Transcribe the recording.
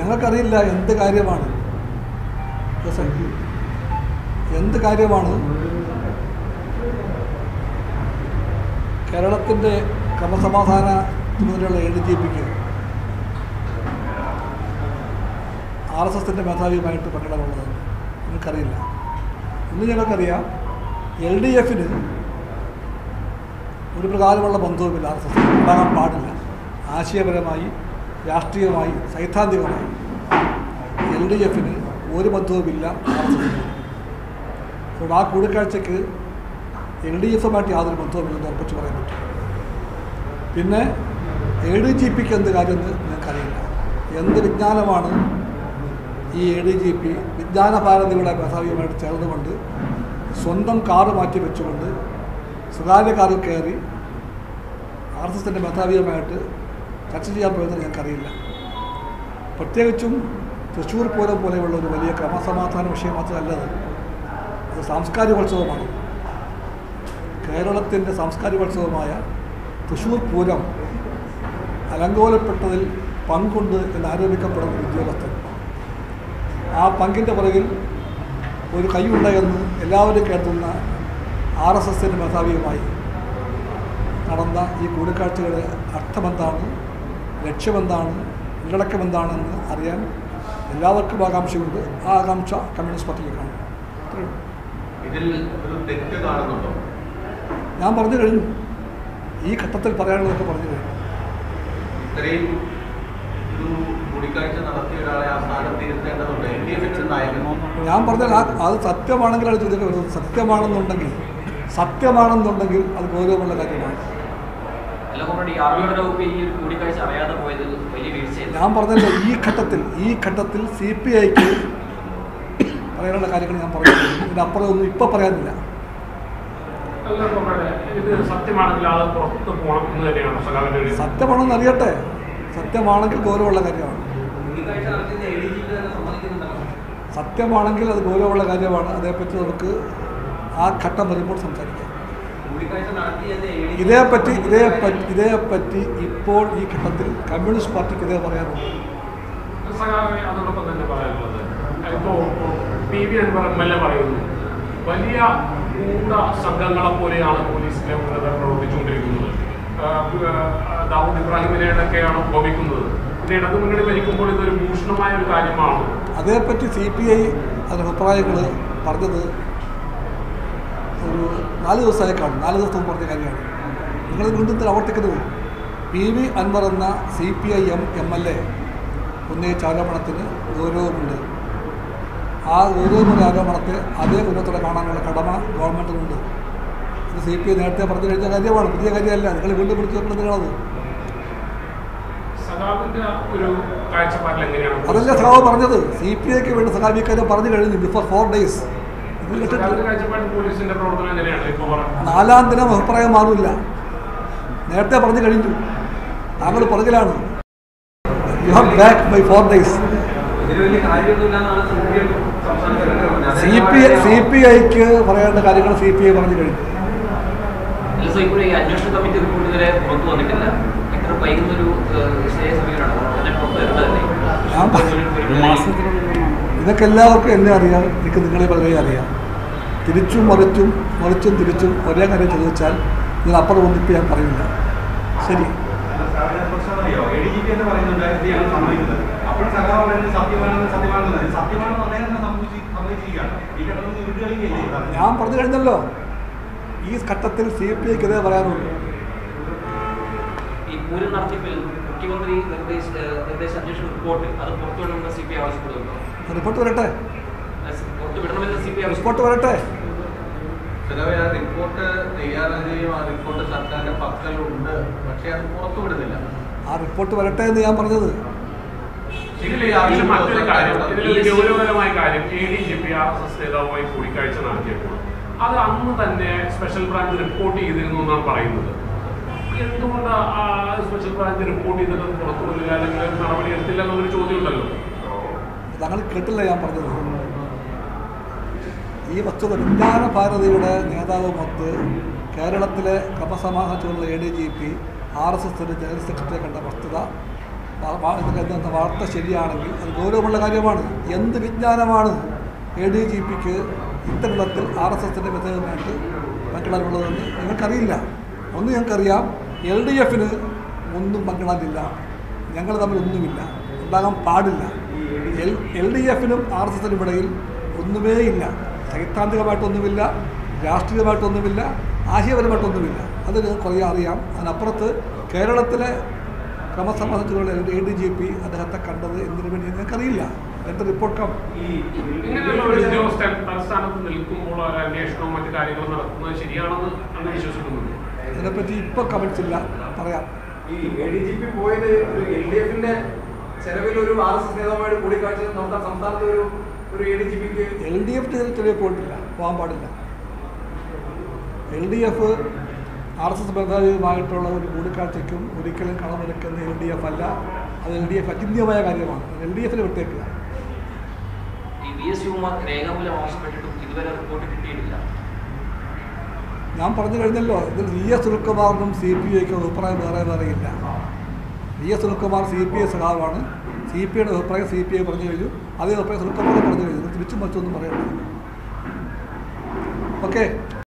ഞങ്ങൾക്കറിയില്ല എന്ത് കാര്യമാണ് ജോസേ, എന്ത് കാര്യമാണ് കേരളത്തിൻ്റെ ക്രമസമാധാന ചുമതലയുള്ള എ ഡി ജി പിക്ക് ആർ എസ് എസിൻ്റെ മേധാവിയുമായിട്ട് പങ്കിടാനുള്ളത് നിങ്ങൾക്കറിയില്ല ഇന്ന് ഞങ്ങൾക്കറിയാം എൽ ഡി എഫിന് ഒരു പ്രകാരമുള്ള ബന്ധവുമില്ല ആർ എസ് എസ് ഉണ്ടാകാൻ പാടില്ല ആശയപരമായി രാഷ്ട്രീയമായി സൈദ്ധാന്തികമായി എൽ ഡി എഫിന് ഒരു ബന്ധവുമില്ല ആർ എസ് എസിന് അതുകൊണ്ട് ആ കൂടിക്കാഴ്ചയ്ക്ക് എൽ ഡി എഫുമായിട്ട് യാതൊരു ബന്ധവുമില്ലെന്ന് ഉറപ്പിച്ച് പറയാൻ പറ്റും പിന്നെ എ ഡി ജി പിക്ക് എന്ത് കാര്യമെന്ന് നിങ്ങൾക്കറിയില്ല എന്ത് വിജ്ഞാനമാണ് ഈ എ ഡി ജി പി വിജ്ഞാന ഭാരതിയുടെ മേധാവിയുമായിട്ട് ചേർന്നുകൊണ്ട് സ്വന്തം കാറ് മാറ്റി വെച്ചുകൊണ്ട് സ്വകാര്യ കാറിൽ കയറി ആർ എസ് എസിൻ്റെ മേധാവിയുമായിട്ട് ചർച്ച ചെയ്യാൻ പോയതെന്ന് ഞങ്ങൾക്കറിയില്ല പ്രത്യേകിച്ചും തൃശ്ശൂർ പൂരം പോലെയുള്ള ഒരു വലിയ ക്രമസമാധാന വിഷയം മാത്രമല്ലത് അത് സാംസ്കാരികോത്സവമാണ് കേരളത്തിൻ്റെ സാംസ്കാരികോത്സവമായ തൃശ്ശൂർ പൂരം അലങ്കോലപ്പെട്ടതിൽ പങ്കുണ്ട് എന്നാരോപിക്കപ്പെടുന്ന ഒരു ഉദ്യോഗസ്ഥൻ ആ പങ്കിൻ്റെ പുറകിൽ ഒരു കൈയുണ്ട് എന്ന് എല്ലാവരും കേൾക്കുന്ന ആർ എസ് എസിൻ്റെ മേധാവിയുമായി നടന്ന ഈ കൂടിക്കാഴ്ചയുടെ അർത്ഥമെന്താണ് ലക്ഷ്യമെന്താണ് ഉള്ളടക്കമെന്താണെന്ന് അറിയാൻ എല്ലാവർക്കും ആകാംക്ഷയുണ്ട് ആ ആകാംക്ഷ കമ്മ്യൂണിസ്റ്റ് പാർട്ടിക്ക് കാണും അത്രയേ ഉള്ളൂ. ഇതിൽ ഒരു തെറ്റ് കാണുന്നുണ്ടോ ഞാൻ പറഞ്ഞു കഴിഞ്ഞു ഈ ഘട്ടത്തിൽ പറയാനുള്ളതൊക്കെ പറഞ്ഞു കഴിഞ്ഞു ഇത്രയും ഒരു കൂടിക്കാഴ്ച നടത്തിയ ഒരാളെ ആ സ്ഥാനത്ത് ഇരുത്തേണ്ടതുണ്ട് എൽ ഡി എഫിന്റെ നായകനോ ഞാൻ പറഞ്ഞാൽ ആ അത് സത്യമാണെങ്കിലാണ് ചോദ്യം വരുന്നത് സത്യമാണെന്നുണ്ടെങ്കിൽ സത്യമാണെന്നുണ്ടെങ്കിൽ അത് ഗൗരവമുള്ള കാര്യമാണ് അല്ല കോമഡി ആർമിയുടെ വകുപ്പ് ഈ ഒരു കൂടിക്കാഴ്ച അറിയാതെ പോയത് വലിയ വീഴ്ചയല്ല ഞാൻ പറഞ്ഞല്ലോ ഈ ഘട്ടത്തിൽ ഈ ഘട്ടത്തിൽ സി പി ഐക്ക് പറയാനുള്ള കാര്യങ്ങൾ ഞാൻ പറഞ്ഞു ഇതിനപ്പുറം ഒന്നും ഇപ്പം പറയാനില്ല അല്ല കോമഡേ, ഇത് സത്യമാണെങ്കിൽ അത് പുറത്ത് പോകണം എന്ന് തന്നെയാണ് സഖാവിന്റെ ഒരു സത്യമാണെന്ന് അറിയട്ടെ സത്യമാണെങ്കിൽ ഗൗരവമുള്ള കാര്യമാണ് കൂടിക്കാഴ്ച നടത്തിയത് എ ഡി ജി പി തന്നെ സമ്മതിക്കുന്നുണ്ടല്ലോ സത്യമാണെങ്കിൽ അത് ഗൗരവമുള്ള കാര്യമാണ് അതേപ്പറ്റി നമുക്ക് ആ ഘട്ടം വരുമ്പോൾ സംസാരിക്കാം കൂടിക്കാഴ്ച നടത്തിയത് എ ഡി ഇതേപ്പറ്റി ഇതേപ്പറ്റി ഇതേപ്പറ്റി ഇപ്പോൾ ഈ ഘട്ടത്തിൽ കമ്മ്യൂണിസ്റ്റ് പാർട്ടിക്ക് ഇതേ പറയാനുള്ളൂ സഖാവെ അതോടൊപ്പം തന്നെ പറയാനുള്ളത് ഇപ്പോ P V Anwar M L A പറയുന്നു വലിയ ഗൂഢ സംഘങ്ങളെ പോലെയാണ് പോലീസിലെ ഉന്നതർ പ്രവർത്തിച്ചുകൊണ്ടിരിക്കുന്നത് ആ, ആ, ദാവൂദ് ഇബ്രാഹിമിനെയൊക്കെയാണ് ഉപമിക്കുന്നത് ഇത് ഇടതു മുന്നണി ഭരിക്കുമ്പോൾ ഇതൊരു ഭൂഷണമായ ഒരു കാര്യമാണ് അതേപ്പറ്റി സി പി ഐ അതിൻ്റെ അഭിപ്രായങ്ങൾ പറഞ്ഞത് ഒരു നാല് ദിവസമായി കാണും നാല് ദിവസം മുമ്പ് പറഞ്ഞ കാര്യമാണ് നിങ്ങൾ വീണ്ടും ഇതിൽ ആവർത്തിക്കുന്നത് പി വി അൻവർ എന്ന C P I M M L A ഉന്നയിച്ച ആരോപണത്തിന് ഗൗരവമുണ്ട് ആ ഗൗരവമുള്ള ആരോപണത്തെ അതേ ഗൗരവത്തോടെ കാണാനുള്ള കടമ ഗവൺമെൻറ്റിനുണ്ട് ഇത് സി പി ഐ നേരത്തെ പറഞ്ഞു കഴിഞ്ഞ കാര്യമാണ് പുതിയ കാര്യമല്ല നിങ്ങൾ വീണ്ടും പിടിച്ചു വെക്കുന്നതിനാണത് സഖാവിന്റെ ഒരു കാഴ്ചപ്പാടിൽ എങ്ങനെയാണ് അതല്ല സഖാവ് പറഞ്ഞത് സി പി ഐക്ക് വേണ്ടി സഖാബി കാര്യം പറഞ്ഞു കഴിഞ്ഞു ബിഫോർ ഫോർ ഡേയ്സ് ഇത് കേട്ടിട്ടില്ല സഖാവിന്റെ കാഴ്ചപ്പാടിൽ പോലീസിന്റെ പ്രവർത്തനം എങ്ങനെയാണ് ഇപ്പൊ പറയുന്നത് നാലാം ദിനം അഭിപ്രായം മാറില്ല നേരത്തെ പറഞ്ഞു കഴിഞ്ഞു താങ്കൾ പുറകിലാണ് you have back by four days ഇതിന് വലിയ കാര്യമൊന്നുമില്ലെന്നാണ് സി പി എം സംസ്ഥാന സെക്രട്ടറി പറഞ്ഞത് സി പി സി പി ഐക്ക് പറയേണ്ട കാര്യങ്ങൾ സി പി ഐ പറഞ്ഞു കഴിഞ്ഞു അല്ല സോ ഇപ്പോൾ ഈ അന്വേഷണ കമ്മിറ്റി റിപ്പോർട്ട് ഇതുവരെ പുറത്തു വന്നിട്ടില്ല എത്ര വൈകുന്ന ഒരു വിഷയ സമീപനമാണ് അതിനെ പുറത്ത് വരേണ്ടതല്ലേ ഞാൻ പറഞ്ഞു. ഇതൊക്കെ എല്ലാവർക്കും എന്നെ അറിയാം എനിക്ക് നിങ്ങളെ വളരെ അറിയാം തിരിച്ചും മറിച്ചും മറിച്ചും തിരിച്ചും ഒരേ കാര്യം ചോദിച്ചാൽ ഇതിനപ്പുറം ഒന്നും ഇപ്പം ഞാൻ പറയില്ല ശരി പ്രശ്നമറിയോ എ ഡി ജി പി എന്ന് പറയുന്നുണ്ട് ഇത് ഞങ്ങൾ സമ്മതിക്കുന്നത് അപ്പോൾ സഖാവ് പറയുന്നത് സത്യമാണെന്ന് സത്യമാണെന്ന് സത്യമാണെന്ന് പറയാൻ തന്നെ സമ്മതിച്ച് സമ്മതിച്ചിരിക്കുകയാണ് ഈ ഘട്ടത്തിൽ വിട്ടുകളിക്കുകയല്ലേ സാർ ഞാൻ പറഞ്ഞു കഴിഞ്ഞല്ലോ ഈ ഘട്ടത്തിൽ സി പി ഐക്ക് ഇതേ പറയാനുള്ളൂ ഈ പൂരം നടത്തിപ്പിൽ മുഖ്യമന്ത്രി നിർദ്ദേശ നിർദ്ദേശ അന്വേഷണ റിപ്പോർട്ട് അത് പുറത്തുവിടണമെന്ന് സി പി ഐ ആവശ്യപ്പെടുന്നുണ്ടോ റിപ്പോർട്ട് വരട്ടെ അത് പുറത്തു വിടണമെന്ന് സി പി ഐ റിപ്പോർട്ട് വരട്ടെ ചിലവർ ആ റിപ്പോർട്ട് തയ്യാറാകുകയും ആ റിപ്പോർട്ട് സർക്കാരിന്റെ പക്കലുണ്ട് പക്ഷേ അത് പുറത്തു വിടുന്നില്ല ആ റിപ്പോർട്ട് വരട്ടെ എന്ന് ഞാൻ പറഞ്ഞത് ഇതിൽ ഇതിൽ മറ്റൊരു കാര്യം ഇതിലൊരു ഗൗരവകരമായ കാര്യം A D G P R S S നേതാവുമായി കൂടിക്കാഴ്ച നടത്തിയപ്പോൾ അത് അന്ന് തന്നെ സ്പെഷ്യൽ ബ്രാഞ്ച് റിപ്പോർട്ട് ചെയ്തിരുന്നു എന്നാണ് പറയുന്നത് എന്തുകൊണ്ട് ആ സ്പെഷ്യൽ ബ്രാഞ്ച് റിപ്പോർട്ട് ചെയ്തിട്ട് അത് പുറത്തു വിടുന്നില്ല അല്ലെങ്കിൽ ഒരു നടപടി എടുത്തില്ല എന്നുള്ളൊരു ചോദ്യം ഉണ്ടല്ലോ താങ്കൾ കേട്ടില്ല ഞാൻ പറഞ്ഞത് ഈ വസ്തുത വിജ്ഞാന ഭാരതിയുടെ നേതാവുമൊത്ത് കേരളത്തിലെ ക്രമസമാധാന ചുമതല A D G P R S എസിൻ്റെ ജനറൽ സെക്രട്ടറിയെ കണ്ട വസ്തുത വാ- വാ- ഇതിന്റെ എന്താ വാർത്ത ശരിയാണെങ്കിൽ അത് ഗൗരവമുള്ള കാര്യമാണ് എന്ത് വിജ്ഞാനമാണ് എ ഡി ജി പിക്ക് ഇത്തരത്തിൽ ആർ എസ് എസിൻ്റെ മെത്തേഡുമായിട്ട് പങ്കിടാനുള്ളതെന്ന് നിങ്ങൾക്കറിയില്ല ഒന്ന് ഞങ്ങൾക്കറിയാം എൽ ഡി എഫിന് ഒന്നും പങ്കിടാനില്ല ഞങ്ങൾ തമ്മിൽ ഒന്നുമില്ല ഉണ്ടാകാൻ പാടില്ല എൽ എൽ ഡി എഫിനും ആർ എസ് എസിനും ഇടയിൽ ഒന്നുമേ ഇല്ല സൈദ്ധാന്തികമായിട്ടൊന്നുമില്ല രാഷ്ട്രീയമായിട്ടൊന്നുമില്ല ആശയപരമായിട്ടൊന്നുമില്ല അത് ഞങ്ങൾക്കറിയാം അറിയാം അതിനപ്പുറത്ത് കേരളത്തിലെ ക്രമസമാധാനത്തിലുള്ള എ ഡി ജി പി അദ്ദേഹത്തെ കണ്ടത് എന്തിനു വേണ്ടി ഞങ്ങൾക്കറിയില്ല എൻ്റെ റിപ്പോർട്ട് കം ഈ ഇങ്ങനെയുള്ള ഒരു ഉദ്യോഗസ്ഥൻ തലസ്ഥാനത്ത് നിൽക്കുമ്പോൾ ഒരു അന്വേഷണവും മറ്റു കാര്യങ്ങളും നടത്തുന്നത് ശരിയാണെന്ന് അങ്ങ് വിശ്വസിക്കുന്നുണ്ട് ഇതിനെപ്പറ്റി ഇപ്പോൾ കമൻസ് ഇല്ല പറയാം ഈ എ ഡി ജി പി പോയത് ഒരു എൽ ഡി എഫിന്റെ ചെലവിൽ ഒരു ആർ എസ് എസ് നേതാവുമായിട്ട് കൂടിക്കാഴ്ച നടത്താൻ സംസ്ഥാനത്ത് ഒരു ഒരു എ ഡി ജി പിക്ക് എൽ ഡി എഫ് ചെറിയ പോയിട്ടില്ല പോകാൻ പാടില്ല L D F R S S മേധാവിയുമായിട്ടുള്ള ഒരു കൂടിക്കാഴ്ചയ്ക്കും ഒരിക്കലും കടമെടുക്കുന്ന എൽ ഡി എഫ് അല്ല അത് എൽ ഡി എഫ് അചിന്യമായ കാര്യമാണ് എൽ ഡി എഫിന് വിട്ടേക്കുക ഈ വി എസ് ശിവകുമാർ രേഖാമൂലം ആവശ്യപ്പെട്ടിട്ടും ഇതുവരെ റിപ്പോർട്ട് കിട്ടിയിട്ടില്ല ഞാൻ പറഞ്ഞു കഴിഞ്ഞല്ലോ ഇതിൽ വി എസ് സുനിൽകുമാറിനും സി പി ഐക്കും അഭിപ്രായം വേറെ വേറെ ഇല്ല V S Sunilkumar C P I സഖാവാണ് സി പി ഐയുടെ അഭിപ്രായം സി പി ഐ പറഞ്ഞു കഴിഞ്ഞു അതേ അഭിപ്രായം സുനിൽകുമാർ പറഞ്ഞു കഴിഞ്ഞു തിരിച്ചും മറ്റൊന്നും പറയണ്ട ഓക്കെ